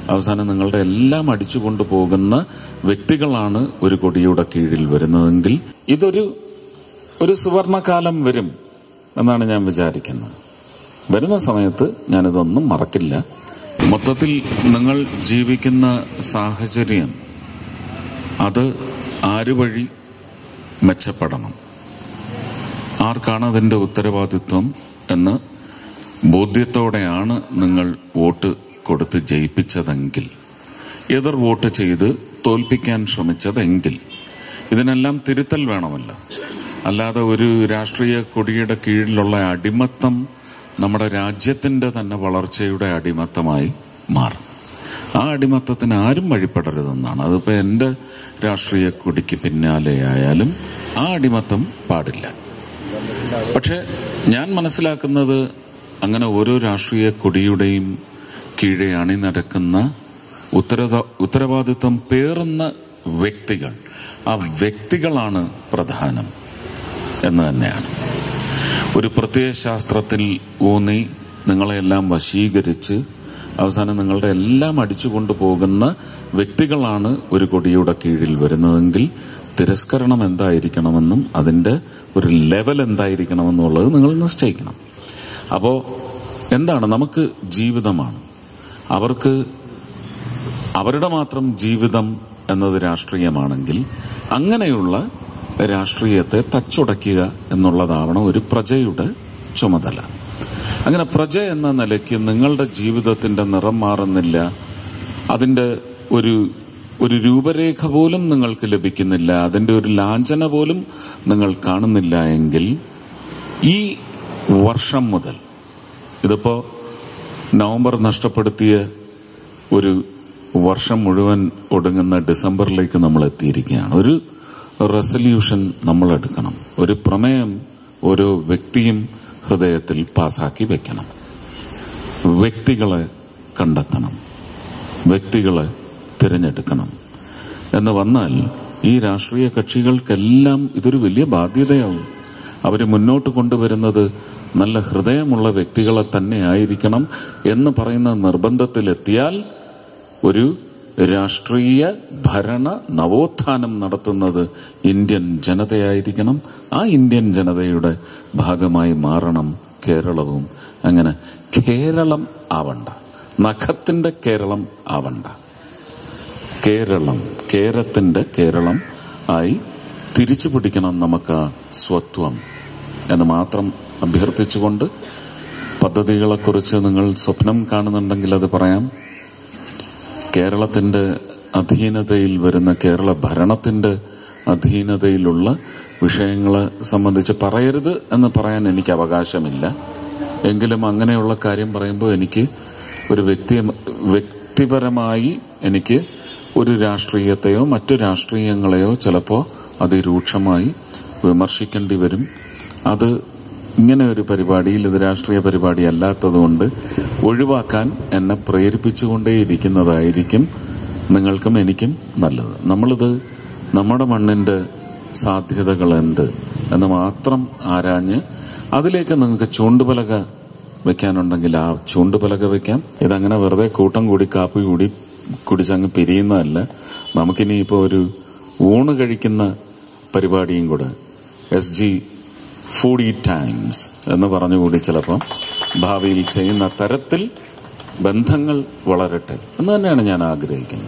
അവസാനം നിങ്ങളുടെ എല്ലാം അടിച്ചു കൊണ്ടുപോകുന്ന വ്യക്തികളാണ് ഒരു കൊടിയുടെ കീഴിൽ വരുന്നതെങ്കിൽ ഇതൊരു ഒരു സുവർണകാലം വരും എന്നാണ് ഞാൻ വിചാരിക്കുന്നത് വരുന്ന സമയത്ത് ഞാനിതൊന്നും മറക്കില്ല മൊത്തത്തിൽ നിങ്ങൾ ജീവിക്കുന്ന സാഹചര്യം അത് ആരു വഴി മെച്ചപ്പെടണം ആർക്കാണ് അതിൻ്റെ ഉത്തരവാദിത്വം എന്ന് ബോധ്യത്തോടെയാണ് നിങ്ങൾ വോട്ട് കൊടുത്ത് ജയിപ്പിച്ചതെങ്കിൽ എതിർ വോട്ട് ചെയ്ത് തോൽപ്പിക്കാൻ ശ്രമിച്ചതെങ്കിൽ ഇതിനെല്ലാം തിരുത്തൽ വേണമല്ലോ അല്ലാതെ ഒരു രാഷ്ട്രീയ കൊടിയുടെ കീഴിലുള്ള അടിമത്തം നമ്മുടെ രാജ്യത്തിന്റെ തന്നെ വളർച്ചയുടെ അടിമത്തമായി മാറും ആ അടിമത്തത്തിന് ആരും വഴിപ്പെടരുതെന്നാണ് അതിപ്പോ എന്റെ രാഷ്ട്രീയ കൊടിക്ക് പിന്നാലെ ആയാലും ആ അടിമത്തം പാടില്ല പക്ഷെ ഞാൻ മനസ്സിലാക്കുന്നത് അങ്ങനെ ഓരോ രാഷ്ട്രീയ കൊടിയുടെയും കീഴെ അണിനിരക്കുന്ന ഉത്തരവ ഉത്തരവാദിത്വം പേറുന്ന വ്യക്തികൾ ആ വ്യക്തികളാണ് പ്രധാനം എന്ന് തന്നെയാണ് ഒരു പ്രത്യയ ശാസ്ത്രത്തിൽ ഊന്നി നിങ്ങളെല്ലാം വശീകരിച്ച് അവസാനം നിങ്ങളുടെ എല്ലാം അടിച്ചു കൊണ്ടുപോകുന്ന വ്യക്തികളാണ് ഒരു കൊടിയുടെ കീഴിൽ വരുന്നതെങ്കിൽ തിരസ്കരണം എന്തായിരിക്കണമെന്നും അതിന്റെ ഒരു ലെവൽ എന്തായിരിക്കണമെന്നുള്ളത് നിങ്ങൾ നിശ്ചയിക്കണം അപ്പോ എന്താണ് നമുക്ക് ജീവിതമാണ് അവർക്ക് അവരുടെ മാത്രം ജീവിതം എന്നത് രാഷ്ട്രീയമാണെങ്കിൽ അങ്ങനെയുള്ള രാഷ്ട്രീയത്തെ തച്ചുടയ്ക്കുക എന്നുള്ളതാവണം ഒരു പ്രജയുടെ ചുമതല അങ്ങനെ പ്രജ എന്ന നിലയ്ക്ക് നിങ്ങളുടെ ജീവിതത്തിന്റെ നിറം മാറുന്നില്ല അതിന്റെ ഒരു ഒരു രൂപരേഖ പോലും നിങ്ങൾക്ക് ലഭിക്കുന്നില്ല അതിന്റെ ഒരു ലാഞ്ചന പോലും നിങ്ങൾ കാണുന്നില്ല എങ്കിൽ ഈ വർഷം മുതൽ ഇതിപ്പോ നവംബർ നഷ്ടപ്പെടുത്തിയ ഒരു വർഷം മുഴുവൻ ഒടുങ്ങുന്ന ഡിസംബറിലേക്ക് നമ്മൾ എത്തിയിരിക്കുകയാണ് ഒരു റെസല്യൂഷൻ നമ്മൾ എടുക്കണം ഒരു പ്രമേയം ഓരോ വ്യക്തിയും ഹൃദയത്തിൽ പാസാക്കി വെക്കണം വ്യക്തികളെ കണ്ടെത്തണം വ്യക്തികളെ തിരഞ്ഞെടുക്കണം എന്ന് വന്നാൽ ഈ രാഷ്ട്രീയ കക്ഷികൾക്കെല്ലാം ഇതൊരു വലിയ ബാധ്യതയാവും അവർ മുന്നോട്ട് കൊണ്ടുവരുന്നത് നല്ല ഹൃദയമുള്ള വ്യക്തികളെ തന്നെ ആയിരിക്കണം എന്ന് പറയുന്ന നിർബന്ധത്തിലെത്തിയാൽ ഒരു രാഷ്ട്രീയ ഭരണ നവോത്ഥാനം നടത്തുന്നത് ഇന്ത്യൻ ജനതയായിരിക്കണം ആ ഇന്ത്യൻ ജനതയുടെ ഭാഗമായി മാറണം കേരളവും അങ്ങനെ കേരളം ആവണ്ട നഖത്തിന്റെ കേരളം ആവണ്ട കേരളം കേരത്തിന്റെ കേരളം ആയി തിരിച്ചു പിടിക്കണം നമുക്ക് ആ സ്വത്വം എന്ന് മാത്രം അഭ്യർത്ഥിച്ചുകൊണ്ട് പദ്ധതികളെക്കുറിച്ച് നിങ്ങൾ സ്വപ്നം കാണുന്നുണ്ടെങ്കിൽ അത് പറയാം കേരളത്തിന്റെ അധീനതയിൽ വരുന്ന കേരള ഭരണത്തിന്റെ അധീനതയിലുള്ള വിഷയങ്ങളെ സംബന്ധിച്ച് പറയരുത് എന്ന് പറയാൻ എനിക്ക് അവകാശമില്ല എങ്കിലും അങ്ങനെയുള്ള കാര്യം പറയുമ്പോൾ എനിക്ക് ഒരു വ്യക്തി വ്യക്തിപരമായി എനിക്ക് ഒരു രാഷ്ട്രീയത്തെയോ മറ്റു രാഷ്ട്രീയങ്ങളെയോ ചിലപ്പോൾ അതിരൂക്ഷമായി വിമർശിക്കേണ്ടി വരും അത് ഇങ്ങനെ ഒരു പരിപാടിയിൽ ഇത് രാഷ്ട്രീയ പരിപാടി അല്ലാത്തതുകൊണ്ട് ഒഴിവാക്കാൻ എന്നെ പ്രേരിപ്പിച്ചുകൊണ്ടേയിരിക്കുന്നതായിരിക്കും നിങ്ങൾക്കും എനിക്കും നല്ലത് നമ്മളിത് നമ്മുടെ മണ്ണിന്റെ സാധ്യതകൾ എന്ത് എന്ന് മാത്രം ആരാഞ്ഞ് അതിലേക്ക് നിങ്ങൾക്ക് ചൂണ്ടുപലക വെക്കാനുണ്ടെങ്കിൽ ആ ചൂണ്ടുപലക വെക്കാം ഇതങ്ങനെ വെറുതെ കൂട്ടം കൂടി കാപ്പി കൂടി കുടിച്ചങ്ങ് പിരിയുന്നതല്ല നമുക്കിനി ഇപ്പോൾ ഒരു ഊണ് കഴിക്കുന്ന പരിപാടിയും കൂടെ എസ് ജി ഫുഡി ടൈംസ് എന്ന് പറഞ്ഞുകൂടി ചിലപ്പം ഭാവിയിൽ ചെയ്യുന്ന തരത്തിൽ ബന്ധങ്ങൾ വളരട്ടെ എന്ന് തന്നെയാണ് ഞാൻ ആഗ്രഹിക്കുന്നത്